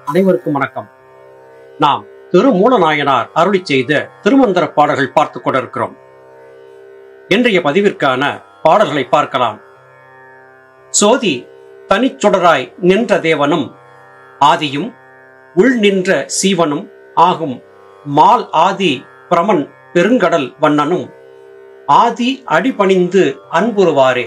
அனைவருக்கும் வணக்கம் நாம் திருமூலநாயனார் அருளி செய்த திருமந்திர பாடல்கள் பார்த்துக் கொண்டிருக்கிறோம் இன்றைய பதிவிற்கான பாடல்களை பார்க்கலாம் சோதி தனிச்சுடராய் நின்ற தேவனும் ஆதியும் உள் நின்ற சீவனும் ஆகும் மால் ஆதி பிரமன் பெருங்கடல் வண்ணனும் ஆதி அடிபணிந்து அன்புறுவாரே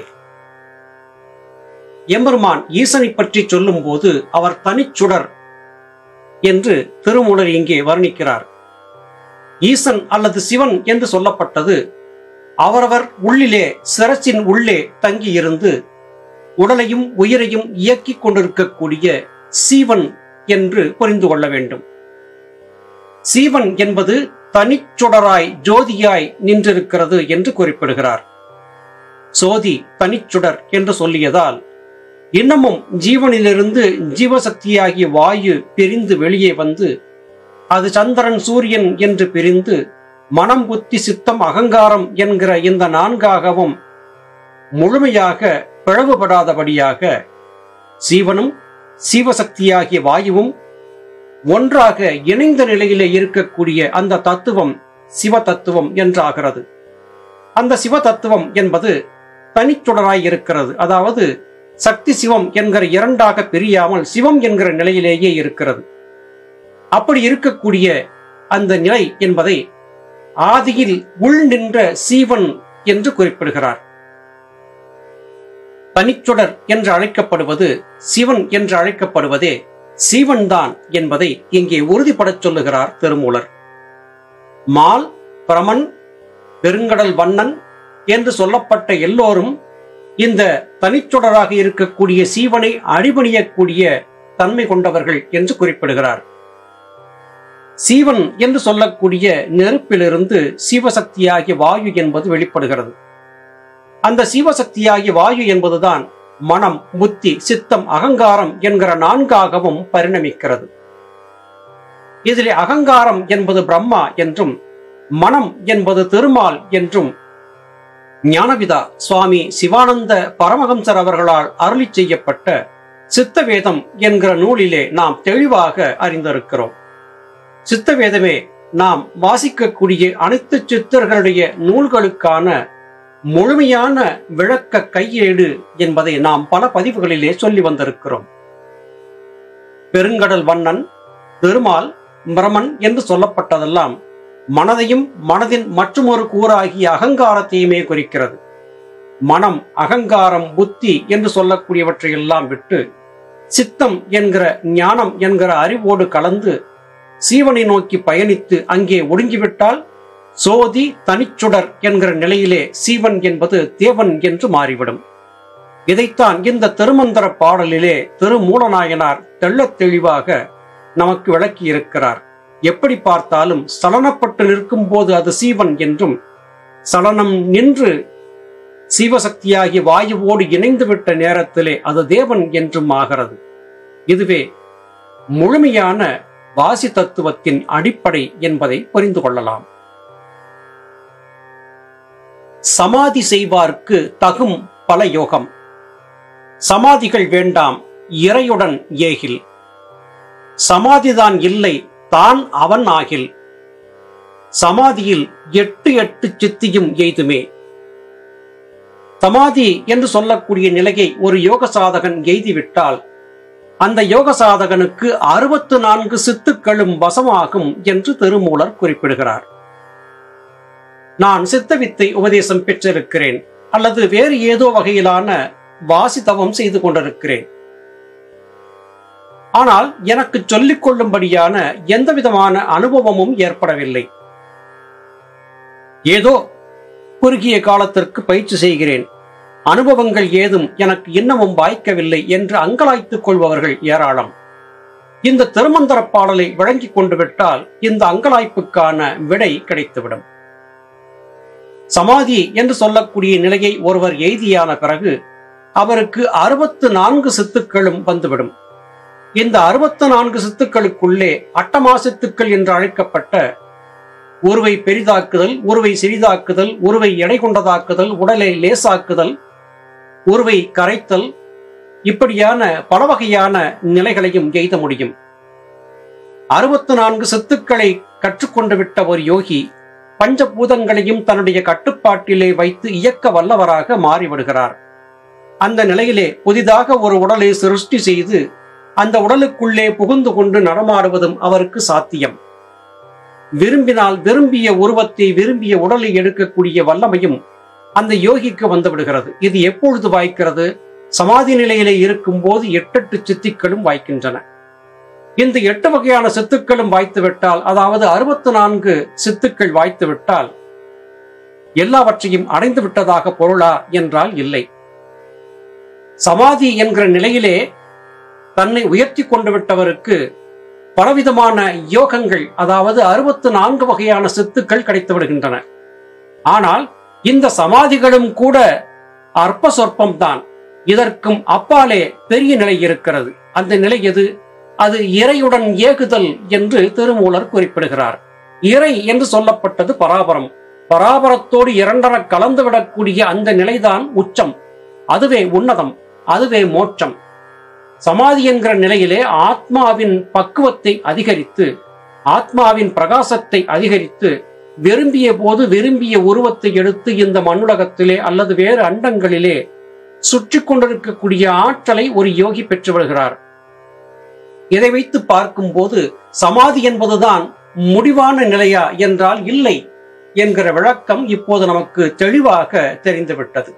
எம்பெருமான் ஈசனை பற்றி சொல்லும்போது அவர் தனிச்சுடர் என்று திருமூலர் இங்கே வர்ணிக்கிறார் ஈசன் அல்லது சிவன் என்று சொல்லப்பட்டது அவரவர் உள்ளிலே சிரசின் உள்ளே தங்கியிருந்து உடலையும் உயிரையும் இயக்கிக் கொண்டிருக்கக்கூடிய சீவன் என்று புரிந்து கொள்ள வேண்டும் சீவன் என்பது தனிச்சுடராய் ஜோதியாய் நின்றிருக்கிறது என்று குறிப்பிடுகிறார் சோதி தனிச்சுடர் என்று சொல்லியதால் இன்னமும் ஜீவனிலிருந்து ஜீவசக்தியாகிய வாயு பிரிந்து வெளியே வந்து அது சந்திரன் சூரியன் என்று பிரிந்து மனம் புத்தி சித்தம் அகங்காரம் என்கிற இந்த நான்காகவும் முழுமையாக பிளவுபடாதபடியாக சீவனும் சீவசக்தியாகிய வாயுவும் ஒன்றாக இணைந்த நிலையிலே இருக்கக்கூடிய அந்த தத்துவம் சிவ தத்துவம் என்றாகிறது அந்த சிவ தத்துவம் என்பது தனிச்சுடராய் இருக்கிறது அதாவது சக்தி சிவம் என்கிற இரண்டாக பிரியாமல் சிவம் என்கிற நிலையிலேயே இருக்கிறது அப்படி இருக்கக்கூடிய அந்த நிலை என்பதை ஆதியில் உள் நின்ற சீவன் என்று குறிப்பிடுகிறார் தனிச்சுடர் என்று அழைக்கப்படுவது சிவன் என்று அழைக்கப்படுவதே சீவன்தான் என்பதை இங்கே உறுதிப்படச் சொல்லுகிறார் திருமூலர் மால் பிரமன் பெருங்கடல் வண்ணன் என்று சொல்லப்பட்ட எல்லோரும் இந்த தனிச்சுடராக இருக்கக்கூடிய சீவனை அடிபணியக்கூடிய தன்மை கொண்டவர்கள் என்று குறிப்பிடுகிறார் சீவன் என்று சொல்லக்கூடிய நெருப்பிலிருந்து சீவசக்தியாகிய வாயு என்பது வெளிப்படுகிறது அந்த சீவசக்தியாகிய வாயு என்பதுதான் மனம் புத்தி சித்தம் அகங்காரம் என்கிற நான்காகவும் பரிணமிக்கிறது இதிலே அகங்காரம் என்பது பிரம்மா என்றும் மனம் என்பது திருமால் என்றும் ஞானவிதா சுவாமி சிவானந்த பரமஹம்சர் அவர்களால் அருளி செய்யப்பட்ட சித்தவேதம் என்கிற நூலிலே நாம் தெளிவாக அறிந்திருக்கிறோம் சித்தவேதமே நாம் வாசிக்கக்கூடிய அனைத்து சித்தர்களுடைய நூல்களுக்கான முழுமையான விளக்க கையேடு என்பதை நாம் பல பதிவுகளிலே சொல்லி வந்திருக்கிறோம் பெருங்கடல் வண்ணன் திருமால் பிரமன் என்று சொல்லப்பட்டதெல்லாம் மனதையும் மனதின் மற்றுமொரு கூறாகிய அகங்காரத்தையுமே குறிக்கிறது மனம் அகங்காரம் புத்தி என்று சொல்லக்கூடியவற்றையெல்லாம் விட்டு சித்தம் என்கிற ஞானம் என்கிற அறிவோடு கலந்து சீவனை நோக்கி பயணித்து அங்கே ஒடுங்கிவிட்டால் சோதி தனிச்சுடர் என்கிற நிலையிலே சீவன் என்பது தேவன் என்று மாறிவிடும் இதைத்தான் இந்த திருமந்திர பாடலிலே திருமூலநாயனார் தெள்ளத் தெளிவாக நமக்கு விளக்கி இருக்கிறார் எப்படி பார்த்தாலும் சலனப்பட்டு நிற்கும் போது அது சீவன் என்றும் சலனம் நின்று சீவசக்தியாகிய வாயுவோடு இணைந்துவிட்ட நேரத்திலே அது தேவன் என்றும் ஆகிறது இதுவே முழுமையான வாசி தத்துவத்தின் அடிப்படை என்பதை புரிந்து கொள்ளலாம் சமாதி செய்வார்க்கு தகும் பல யோகம் சமாதிகள் வேண்டாம் இறையுடன் ஏகில் சமாதிதான் இல்லை தான் அவன் ஆகில் சமாதியில் எட்டு எட்டு சித்தியும் எய்துமே சமாதி என்று சொல்லக்கூடிய நிலையை ஒரு யோக சாதகன் எய்திவிட்டால் அந்த யோக சாதகனுக்கு அறுபத்து நான்கு சித்துக்களும் வசமாகும் என்று திருமூலர் குறிப்பிடுகிறார் நான் சித்தவித்தை உபதேசம் பெற்றிருக்கிறேன் அல்லது வேறு ஏதோ வகையிலான வாசித்தவம் செய்து கொண்டிருக்கிறேன் ஆனால் எனக்கு சொல்லிக் கொள்ளும்படியான எந்த விதமான அனுபவமும் ஏற்படவில்லை ஏதோ குறுகிய காலத்திற்கு பயிற்சி செய்கிறேன் அனுபவங்கள் ஏதும் எனக்கு இன்னமும் வாய்க்கவில்லை என்று அங்கலாய்த்துக் கொள்பவர்கள் ஏராளம் இந்த திருமந்திர பாடலை வழங்கிக் கொண்டு விட்டால் இந்த அங்கலாய்ப்புக்கான விடை கிடைத்துவிடும் சமாதி என்று சொல்லக்கூடிய நிலையை ஒருவர் எய்தியான பிறகு அவருக்கு அறுபத்து நான்கு சித்துக்களும் வந்துவிடும் இந்த அறுபத்து நான்கு சித்துக்களுக்குள்ளே அட்டமா சித்துக்கள் என்று அழைக்கப்பட்ட உருவை பெரிதாக்குதல் உருவை சிறிதாக்குதல் உருவை எடை கொண்டதாக்குதல் உடலை லேசாக்குதல் உருவை கரைத்தல் இப்படியான பல வகையான நிலைகளையும் எய்த முடியும் அறுபத்து நான்கு சித்துக்களை கற்றுக்கொண்டு விட்ட ஒரு யோகி பஞ்சபூதங்களையும் தன்னுடைய கட்டுப்பாட்டிலே வைத்து இயக்க வல்லவராக மாறிவிடுகிறார் அந்த நிலையிலே புதிதாக ஒரு உடலை சிருஷ்டி செய்து அந்த உடலுக்குள்ளே புகுந்து கொண்டு நடமாடுவதும் அவருக்கு சாத்தியம் விரும்பினால் விரும்பிய உருவத்தை விரும்பிய உடலை எடுக்கக்கூடிய வல்லமையும் அந்த யோகிக்கு வந்து விடுகிறது இது எப்பொழுது வாய்க்கிறது சமாதி நிலையிலே இருக்கும் போது எட்டெட்டு சித்திகளும் வாய்க்கின்றன இந்த எட்டு வகையான சித்துக்களும் வாய்த்து விட்டால் அதாவது அறுபத்து நான்கு சித்துக்கள் வாய்த்து விட்டால் எல்லாவற்றையும் அடைந்து விட்டதாக பொருளா என்றால் இல்லை சமாதி என்கிற நிலையிலே தன்னை உயர்த்தி கொண்டு விட்டவருக்கு பலவிதமான யோகங்கள் அதாவது அறுபத்து நான்கு வகையான சித்துக்கள் கிடைத்து விடுகின்றன ஆனால் இந்த சமாதிகளும் கூட அற்ப சொற்பம்தான் இதற்கும் அப்பாலே பெரிய நிலை இருக்கிறது அந்த நிலை எது அது இறையுடன் ஏகுதல் என்று திருமூலர் குறிப்பிடுகிறார் இறை என்று சொல்லப்பட்டது பராபரம் பராபரத்தோடு இரண்டர கலந்துவிடக்கூடிய அந்த நிலைதான் உச்சம் அதுவே உன்னதம் அதுவே மோட்சம் சமாதி என்கிற நிலையிலே ஆத்மாவின் பக்குவத்தை அதிகரித்து ஆத்மாவின் பிரகாசத்தை அதிகரித்து விரும்பிய போது விரும்பிய உருவத்தை எடுத்து இந்த மண்ணுலகத்திலே அல்லது வேறு அண்டங்களிலே சுற்றி கொண்டிருக்கக்கூடிய ஆற்றலை ஒரு யோகி பெற்று வருகிறார் இதை வைத்து பார்க்கும்போது சமாதி என்பதுதான் முடிவான நிலையா என்றால் இல்லை என்கிற விளக்கம் இப்போது நமக்கு தெளிவாக தெரிந்துவிட்டது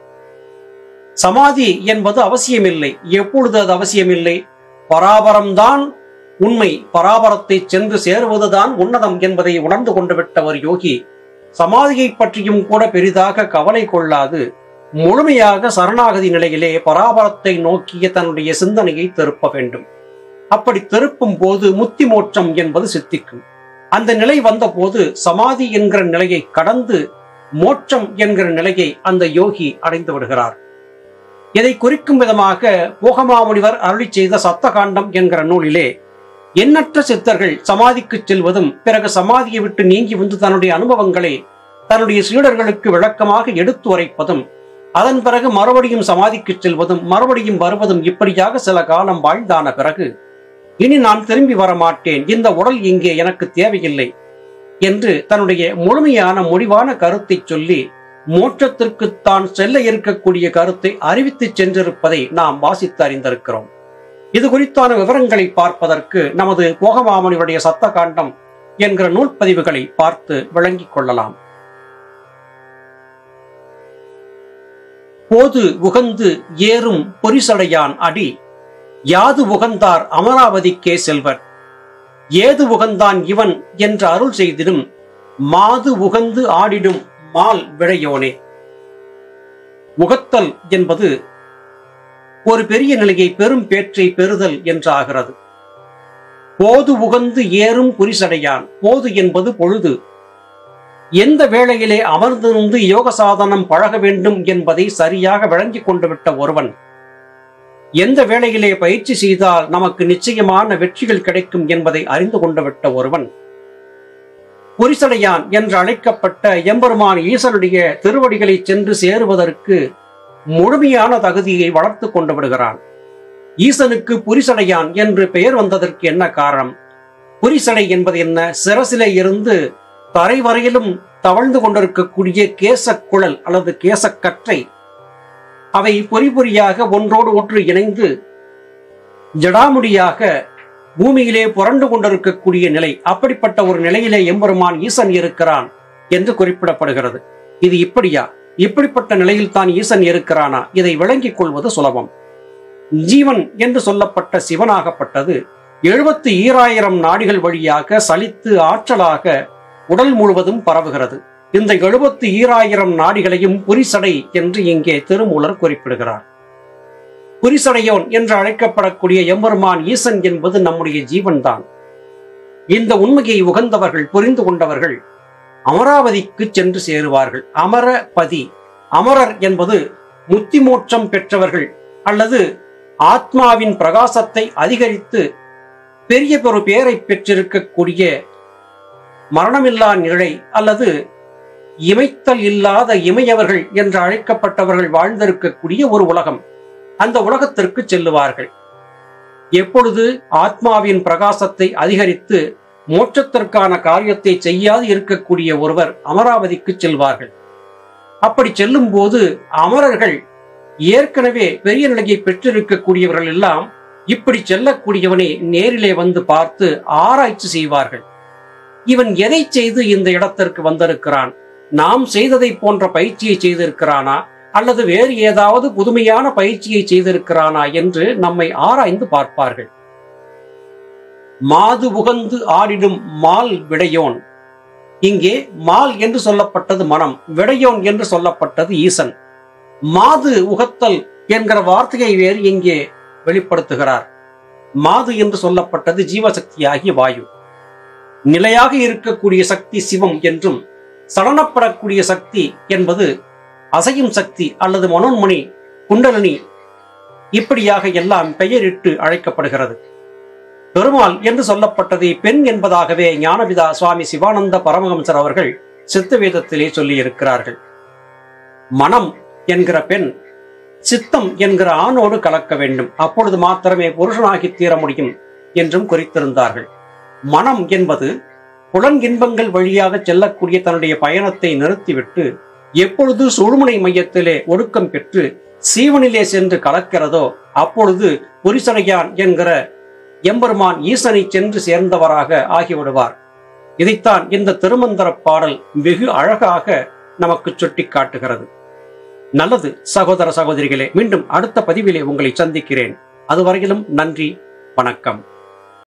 சமாதி என்பது அவசியமில்லை எப்பொழுது அது அவசியமில்லை பராபரம்தான் உண்மை பராபரத்தை சென்று சேருவதுதான் உன்னதம் என்பதை உணர்ந்து கொண்டு விட்ட ஒரு யோகி சமாதியை பற்றியும் கூட பெரிதாக கவலை கொள்ளாது முழுமையாக சரணாகதி நிலையிலே பராபரத்தை நோக்கிய தன்னுடைய சிந்தனையை திருப்ப வேண்டும் அப்படி திருப்பும் போது முத்தி மோட்சம் என்பது சித்திக்கும் அந்த நிலை வந்தபோது சமாதி என்கிற நிலையை கடந்து மோட்சம் என்கிற நிலையை அந்த யோகி அடைந்து விடுகிறார் இதை குறிக்கும் விதமாக போகமாமுனிவர் அருளி செய்த சத்தகாண்டம் என்கிற நூலிலே எண்ணற்ற சித்தர்கள் சமாதிக்கு செல்வதும் பிறகு சமாதியை விட்டு நீங்கி வந்து தன்னுடைய அனுபவங்களை தன்னுடைய சீடர்களுக்கு விளக்கமாக எடுத்து உரைப்பதும் அதன் பிறகு மறுபடியும் சமாதிக்கு செல்வதும் மறுபடியும் வருவதும் இப்படியாக சில காலம் வாழ்ந்தான பிறகு இனி நான் திரும்பி வர மாட்டேன் இந்த உடல் இங்கே எனக்கு தேவையில்லை என்று தன்னுடைய முழுமையான முடிவான கருத்தை சொல்லி மோட்சத்திற்கு தான் செல்ல இருக்கக்கூடிய கருத்தை அறிவித்து சென்றிருப்பதை நாம் வாசித்து அறிந்திருக்கிறோம் இது குறித்தான விவரங்களை பார்ப்பதற்கு நமது போகமாமனியுடைய சத்த காண்டம் என்கிற நூல்பதிவுகளை பார்த்து விளங்கிக் கொள்ளலாம் போது உகந்து ஏறும் பொரிசடையான் அடி யாது உகந்தார் அமராவதிக்கே செல்வர் ஏது உகந்தான் இவன் என்று அருள் செய்திடும் மாது உகந்து ஆடிடும் மால் விடையோனே உகத்தல் என்பது ஒரு பெரிய நிலையை பெரும் பேற்றை பெறுதல் என்றாகிறது போது உகந்து ஏறும் புரிசடையான் போது என்பது பொழுது எந்த வேளையிலே அமர்ந்திருந்து யோக சாதனம் பழக வேண்டும் என்பதை சரியாக விளங்கிக் கொண்டு விட்ட ஒருவன் எந்த வேளையிலே பயிற்சி செய்தால் நமக்கு நிச்சயமான வெற்றிகள் கிடைக்கும் என்பதை அறிந்து கொண்டு விட்ட ஒருவன் புரிசடையான் என்று அழைக்கப்பட்ட எம்பெருமான் ஈசனுடைய திருவடிகளை சென்று சேருவதற்கு முழுமையான தகுதியை வளர்த்து கொண்டு விடுகிறான் ஈசனுக்கு புரிசடையான் என்று பெயர் வந்ததற்கு என்ன காரணம் புரிசடை என்பது என்ன சிரசிலே இருந்து தரை வரையிலும் தவழ்ந்து கொண்டிருக்கக்கூடிய கேசக்குழல் அல்லது கேசக்கற்றை அவை பொறி பொறியாக ஒன்றோடு ஒன்று இணைந்து ஜடாமுடியாக பூமியிலே புரண்டு கொண்டிருக்கக்கூடிய நிலை அப்படிப்பட்ட ஒரு நிலையிலே எம்பெருமான் ஈசன் இருக்கிறான் என்று குறிப்பிடப்படுகிறது இது இப்படியா இப்படிப்பட்ட நிலையில் தான் ஈசன் இருக்கிறானா இதை விளங்கிக் கொள்வது சுலபம் ஜீவன் என்று சொல்லப்பட்ட சிவனாகப்பட்டது எழுபத்தி ஈராயிரம் நாடிகள் வழியாக சலித்து ஆற்றலாக உடல் முழுவதும் பரவுகிறது இந்த எழுபத்தி ஈராயிரம் நாடிகளையும் புரிசடை என்று இங்கே திருமூலர் குறிப்பிடுகிறார் புரிசடையோன் என்று அழைக்கப்படக்கூடிய எம்பெருமான் ஈசன் என்பது நம்முடைய ஜீவன்தான் இந்த உண்மையை உகந்தவர்கள் புரிந்து கொண்டவர்கள் அமராவதிக்கு சென்று சேருவார்கள் அமரபதி அமரர் என்பது முத்தி மோட்சம் பெற்றவர்கள் அல்லது ஆத்மாவின் பிரகாசத்தை அதிகரித்து பெரிய பெரு பேரை பெற்றிருக்கக்கூடிய மரணமில்லா நிலை அல்லது இமைத்தல் இல்லாத இமையவர்கள் என்று அழைக்கப்பட்டவர்கள் வாழ்ந்திருக்கக்கூடிய ஒரு உலகம் அந்த உலகத்திற்கு செல்லுவார்கள் எப்பொழுது ஆத்மாவின் பிரகாசத்தை அதிகரித்து மோட்சத்திற்கான காரியத்தை செய்யாது இருக்கக்கூடிய ஒருவர் அமராவதிக்கு செல்வார்கள் அப்படி செல்லும் போது அமரர்கள் ஏற்கனவே பெரிய நிலையை பெற்றிருக்கக்கூடியவர்கள் எல்லாம் இப்படி செல்லக்கூடியவனை நேரிலே வந்து பார்த்து ஆராய்ச்சி செய்வார்கள் இவன் எதை செய்து இந்த இடத்திற்கு வந்திருக்கிறான் நாம் செய்ததை போன்ற பயிற்சியை செய்திருக்கிறானா அல்லது வேறு ஏதாவது புதுமையான பயிற்சியை செய்திருக்கிறானா என்று நம்மை ஆராய்ந்து பார்ப்பார்கள் மாது உகந்து ஆடிடும் மால் விடையோன் இங்கே மால் என்று சொல்லப்பட்டது மனம் விடையோன் என்று சொல்லப்பட்டது ஈசன் மாது உகத்தல் என்கிற வார்த்தையை வேறு இங்கே வெளிப்படுத்துகிறார் மாது என்று சொல்லப்பட்டது ஜீவசக்தியாகிய வாயு நிலையாக இருக்கக்கூடிய சக்தி சிவம் என்றும் சலனப்படக்கூடிய சக்தி என்பது அசையும் சக்தி அல்லது மனோன்மணி குண்டலினி இப்படியாக எல்லாம் பெயரிட்டு அழைக்கப்படுகிறது பெருமாள் என்று சொல்லப்பட்டதை பெண் என்பதாகவே ஞானபிதா சுவாமி சிவானந்த பரமஹம்சர் அவர்கள் சித்த வேதத்திலே சொல்லியிருக்கிறார்கள் மனம் என்கிற பெண் சித்தம் என்கிற ஆணோடு கலக்க வேண்டும் அப்பொழுது மாத்திரமே புருஷனாகி தீர முடியும் என்றும் குறித்திருந்தார்கள் மனம் என்பது புலன் இன்பங்கள் வழியாக செல்லக்கூடிய தன்னுடைய பயணத்தை நிறுத்திவிட்டு எப்பொழுது சுழுமுனை மையத்திலே ஒடுக்கம் பெற்று சீவனிலே சென்று கலக்கிறதோ அப்பொழுது புரிசடையான் என்கிற எம்பெருமான் ஈசனை சென்று சேர்ந்தவராக ஆகிவிடுவார் இதைத்தான் இந்த திருமந்திர பாடல் வெகு அழகாக நமக்கு சுட்டி காட்டுகிறது நல்லது சகோதர சகோதரிகளே மீண்டும் அடுத்த பதிவிலே உங்களை சந்திக்கிறேன் அதுவரையிலும் நன்றி வணக்கம்